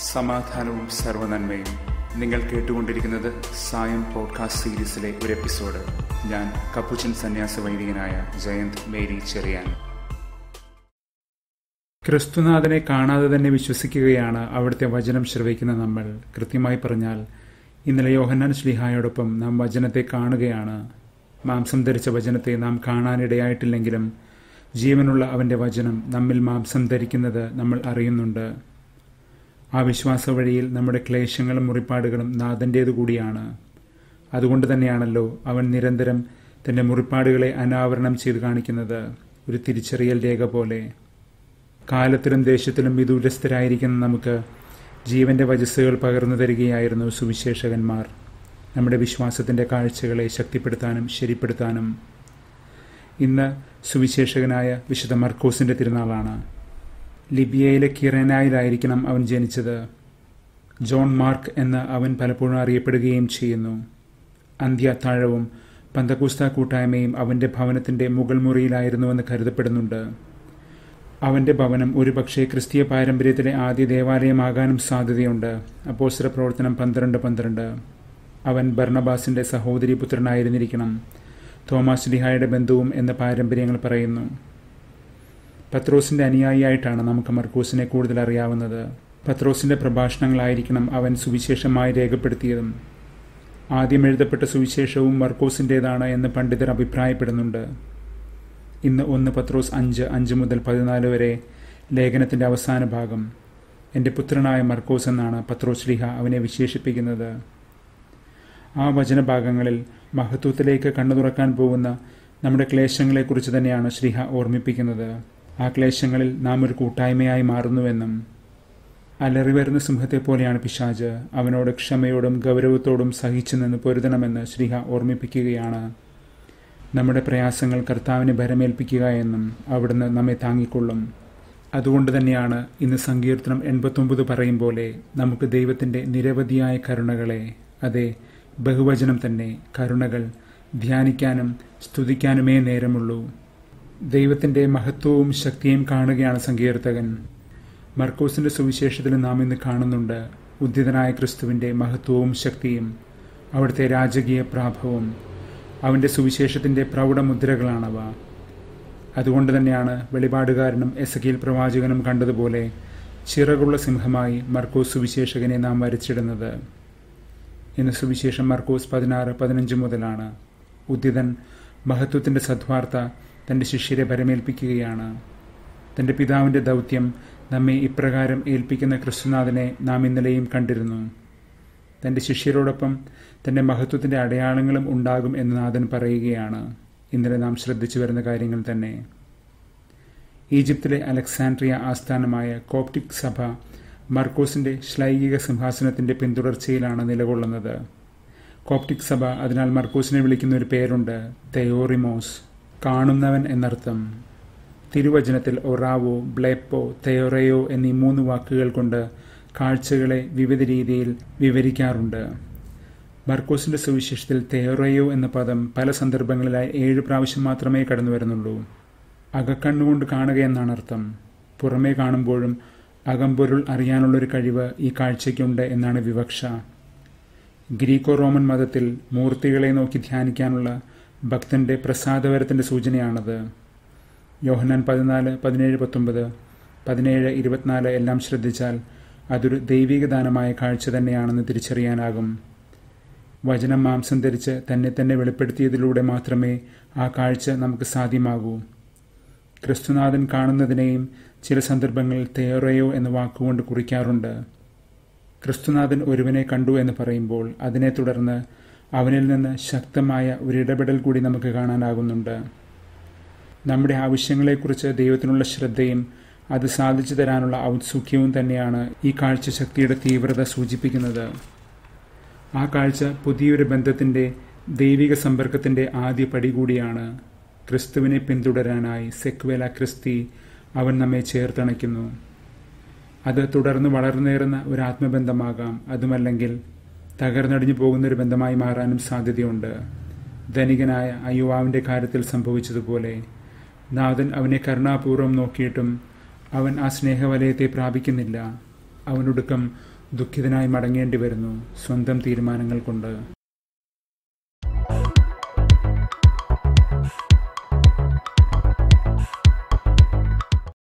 സമാധാനവും സർവനന്മയും നിങ്ങൾ കേട്ടുകൊണ്ടിരിക്കുന്നത് സായം പോഡ്കാസ്റ്റ് സീരീസിലെ ഒരു എപ്പിസോഡ് ഞാൻ കപ്പുച്ചൻ സന്യാസ വൈദികനായ ജയന്ത് മേരി ചെറിയാൻ ക്രിസ്തുനാഥനെ കാണാതെ തന്നെ വിശ്വസിക്കുകയാണ് അവിടുത്തെ വചനം ശ്രവിക്കുന്ന നമ്മൾ കൃത്യമായി പറഞ്ഞാൽ ഇന്നലെ യോഹന്നാൻ ശ്ലിഹായോടൊപ്പം നാം വചനത്തെ കാണുകയാണ് മാംസം ധരിച്ച വചനത്തെ നാം കാണാനിടയായിട്ടില്ലെങ്കിലും ജീവനുള്ള അവൻ്റെ വചനം നമ്മിൽ മാംസം ധരിക്കുന്നത് നമ്മൾ അറിയുന്നുണ്ട് ആ വിശ്വാസ വഴിയിൽ നമ്മുടെ ക്ലേശങ്ങളും മുറിപ്പാടുകളും നാഥൻ്റേതു കൂടിയാണ് അതുകൊണ്ട് തന്നെയാണല്ലോ അവൻ നിരന്തരം തൻ്റെ മുറിപ്പാടുകളെ അനാവരണം ചെയ്ത് കാണിക്കുന്നത് ഒരു തിരിച്ചറിയൽ രേഖ പോലെ കാലത്തിലും ദേശത്തിലും വിദൂരസ്ഥരായിരിക്കുന്ന നമുക്ക് ജീവന്റെ വജസ്സുകൾ പകർന്നു തരികയായിരുന്നു സുവിശേഷകന്മാർ നമ്മുടെ വിശ്വാസത്തിൻ്റെ കാഴ്ചകളെ ശക്തിപ്പെടുത്താനും ശരിപ്പെടുത്താനും ഇന്ന് സുവിശേഷകനായ വിശുദ്ധ മർക്കോസിന്റെ തിരുനാളാണ് ലിബിയയിലെ കിറനായിലായിരിക്കണം അവൻ ജനിച്ചത് ജോൺ മാർക്ക് എന്ന് അവൻ പലപ്പോഴും അറിയപ്പെടുകയും ചെയ്യുന്നു അന്ത്യത്താഴവും പന്തകൂസ്ത കൂട്ടായ്മയും അവന്റെ ഭവനത്തിന്റെ മുകൾ മുറിയിലായിരുന്നുവെന്ന് കരുതപ്പെടുന്നുണ്ട് അവന്റെ ഭവനം ഒരുപക്ഷെ ക്രിസ്തീയ പാരമ്പര്യത്തിലെ ആദ്യ ദേവാലയമാകാനും സാധ്യതയുണ്ട് അപ്പോസ്റ്റർ പ്രവർത്തനം പന്ത്രണ്ട് പന്ത്രണ്ട് അവൻ ഭർണബാസിന്റെ സഹോദരി പുത്രനായിരുന്നിരിക്കണം തോമാസ് ലിഹായുടെ ബന്ധുവും എന്ന പാരമ്പര്യങ്ങൾ പറയുന്നു പത്രോസിന്റെ അനുയായിയായിട്ടാണ് നമുക്ക് മർക്കൂസിനെ കൂടുതൽ അറിയാവുന്നത് പത്രോസിന്റെ പ്രഭാഷണങ്ങളായിരിക്കണം അവൻ സുവിശേഷമായി രേഖപ്പെടുത്തിയതും ആദ്യം എഴുതപ്പെട്ട സുവിശേഷവും മർക്കോസിൻ്റെതാണ് എന്ന് പണ്ഡിതർ അഭിപ്രായപ്പെടുന്നുണ്ട് ഇന്ന് ഒന്ന് പത്രോസ് അഞ്ച് അഞ്ച് മുതൽ പതിനാല് വരെ ലേഖനത്തിന്റെ അവസാന ഭാഗം എൻ്റെ പുത്രനായ മർക്കോസ് എന്നാണ് പത്രോസ് ലിഹ അവനെ വിശേഷിപ്പിക്കുന്നത് ആ വചനഭാഗങ്ങളിൽ മഹത്വത്തിലേക്ക് കണ്ണു തുറക്കാൻ പോകുന്ന നമ്മുടെ ക്ലേശങ്ങളെക്കുറിച്ച് തന്നെയാണ് ശ്രീഹ ഓർമ്മിപ്പിക്കുന്നത് ആ ക്ലേശങ്ങളിൽ നാം ഒരു കൂട്ടായ്മയായി മാറുന്നുവെന്നും അലറി വരുന്ന സിംഹത്തെ പോലെയാണ് പിശാജ് അവനോട് ക്ഷമയോടും ഗൗരവത്തോടും സഹിച്ചു നിന്ന് പൊരുതണമെന്ന് ശ്രീഹ ഓർമ്മിപ്പിക്കുകയാണ് നമ്മുടെ പ്രയാസങ്ങൾ കർത്താവിനെ ഭരമേൽപ്പിക്കുക എന്നും അവിടുന്ന് നമ്മെ താങ്ങിക്കൊള്ളും അതുകൊണ്ട് തന്നെയാണ് ഇന്ന് സങ്കീർത്തനം എൺപത്തൊമ്പത് പറയും പോലെ നമുക്ക് ദൈവത്തിൻ്റെ നിരവധിയായ കരുണകളെ അതെ ബഹുവചനം തന്നെ കരുണകൾ ധ്യാനിക്കാനും സ്തുതിക്കാനുമേ നേരമുള്ളൂ ദൈവത്തിൻ്റെ മഹത്വവും ശക്തിയും കാണുകയാണ് സങ്കീർത്തകൻ മർക്കോസിന്റെ സുവിശേഷത്തിൽ നാം ഇന്ന് കാണുന്നുണ്ട് ഉദ്ധിതനായ ക്രിസ്തുവിൻ്റെ മഹത്വവും ശക്തിയും അവിടുത്തെ രാജകീയ പ്രാഭവും അവൻ്റെ സുവിശേഷത്തിൻ്റെ പ്രൗഢമുദ്രകളാണവ അതുകൊണ്ട് തന്നെയാണ് വെളിപാടുകാരനും എസകീൽ പ്രവാചകനും കണ്ടതുപോലെ ചിറകുള്ള സിംഹമായി മർക്കോസ് സുവിശേഷകനെ നാം വരച്ചിടുന്നത് ഇന്ന് സുവിശേഷം മർക്കോസ് പതിനാറ് പതിനഞ്ച് മുതലാണ് ഉദ്ധിതൻ മഹത്വത്തിൻ്റെ സദ്വാർത്ത തൻ്റെ ശിഷ്യരെ ഭരമേൽപ്പിക്കുകയാണ് തൻ്റെ പിതാവിൻ്റെ ദൗത്യം നമ്മെ ഇപ്രകാരം ഏൽപ്പിക്കുന്ന ക്രിസ്തുനാഥനെ നാം ഇന്നലെയും കണ്ടിരുന്നു തൻ്റെ ശിഷ്യരോടൊപ്പം തൻ്റെ മഹത്വത്തിൻ്റെ അടയാളങ്ങളും ഉണ്ടാകും എന്ന് നാഥൻ പറയുകയാണ് ഇന്നലെ നാം ശ്രദ്ധിച്ചു വരുന്ന കാര്യങ്ങൾ തന്നെ ഈജിപ്തിലെ അലക്സാൻഡ്രിയ ആസ്ഥാനമായ കോപ്റ്റിക് സഭ മർക്കോസിന്റെ ശ്ലൈകിക സിംഹാസനത്തിന്റെ പിന്തുടർച്ചയിലാണ് നിലകൊള്ളുന്നത് കോപ്റ്റിക് സഭ അതിനാൽ മർക്കോസിനെ വിളിക്കുന്ന ഒരു പേരുണ്ട് തെയോറിമോസ് കാണുന്നവൻ എന്നർത്ഥം തിരുവചനത്തിൽ ഒറാവോ ബ്ലേപ്പോ തെയോറയോ എന്നീ മൂന്ന് വാക്കുകൾ കൊണ്ട് കാഴ്ചകളെ വിവിധ രീതിയിൽ വിവരിക്കാറുണ്ട് മർക്കോസിന്റെ സുവിശേഷത്തിൽ തെയോറയോ എന്ന പദം പല സന്ദർഭങ്ങളിലായി ഏഴ് പ്രാവശ്യം മാത്രമേ കടന്നു വരുന്നുള്ളൂ അകക്കണ്ണുകൊണ്ട് കാണുക എന്നാണ് അർത്ഥം പുറമേ കാണുമ്പോഴും അകമ്പൊരുൾ അറിയാനുള്ളൊരു കഴിവ് ഈ കാഴ്ചയ്ക്കുണ്ട് എന്നാണ് വിവക്ഷ ഗ്രീക്കോ റോമൻ മതത്തിൽ മൂർത്തികളെ നോക്കി ധ്യാനിക്കാനുള്ള ഭക്തന്റെ പ്രസാദവരത്തിന്റെ സൂചനയാണത് യോഹന്നാൻ പതിനാല് പതിനേഴ് പത്തൊമ്പത് പതിനേഴ് ഇരുപത്തിനാല് എല്ലാം ശ്രദ്ധിച്ചാൽ അതൊരു ദൈവിക ദാനമായ കാഴ്ച തന്നെയാണെന്ന് തിരിച്ചറിയാനാകും വചനം മാംസം ധരിച്ച് തന്നെ തന്നെ വെളിപ്പെടുത്തിയതിലൂടെ മാത്രമേ ആ കാഴ്ച നമുക്ക് സാധ്യമാകൂ ക്രിസ്തുനാഥൻ കാണുന്നതിനെയും ചില സന്ദർഭങ്ങളിൽ തേറയോ എന്ന വാക്കുകൊണ്ട് കുറിക്കാറുണ്ട് ക്രിസ്തുനാഥൻ ഒരുവനെ കണ്ടു എന്ന് പറയുമ്പോൾ അതിനെ തുടർന്ന് അവനിൽ നിന്ന് ശക്തമായ ഒരു ഇടപെടൽ കൂടി നമുക്ക് കാണാനാകുന്നുണ്ട് നമ്മുടെ ആവശ്യങ്ങളെക്കുറിച്ച് ദൈവത്തിനുള്ള ശ്രദ്ധയും അത് സാധിച്ചു തരാനുള്ള ഔത്സുഖ്യവും തന്നെയാണ് ഈ കാഴ്ച ശക്തിയുടെ തീവ്രത സൂചിപ്പിക്കുന്നത് ആ കാഴ്ച പുതിയൊരു ബന്ധത്തിൻ്റെ ദൈവിക സമ്പർക്കത്തിൻ്റെ ആദ്യ പടി കൂടിയാണ് ക്രിസ്തുവിനെ പിന്തുടരാനായി സെക്വേല ക്രിസ്തി അവൻ നമ്മെ ചേർത്തണയ്ക്കുന്നു അത് തുടർന്ന് വളർന്നേറുന്ന ഒരു ആത്മബന്ധമാകാം അതുമല്ലെങ്കിൽ തകർന്നടിഞ്ഞു പോകുന്ന ഒരു ബന്ധമായി മാറാനും സാധ്യതയുണ്ട് ധനികനായ അയ്യുവാവിൻ്റെ കാര്യത്തിൽ സംഭവിച്ചതുപോലെ നാഥൻ അവനെ കരുണാപൂർവ്വം നോക്കിയിട്ടും അവൻ ആ സ്നേഹവലയത്തെ പ്രാപിക്കുന്നില്ല അവനൊടുക്കം ദുഃഖിതനായി മടങ്ങേണ്ടി വരുന്നു സ്വന്തം തീരുമാനങ്ങൾ കൊണ്ട്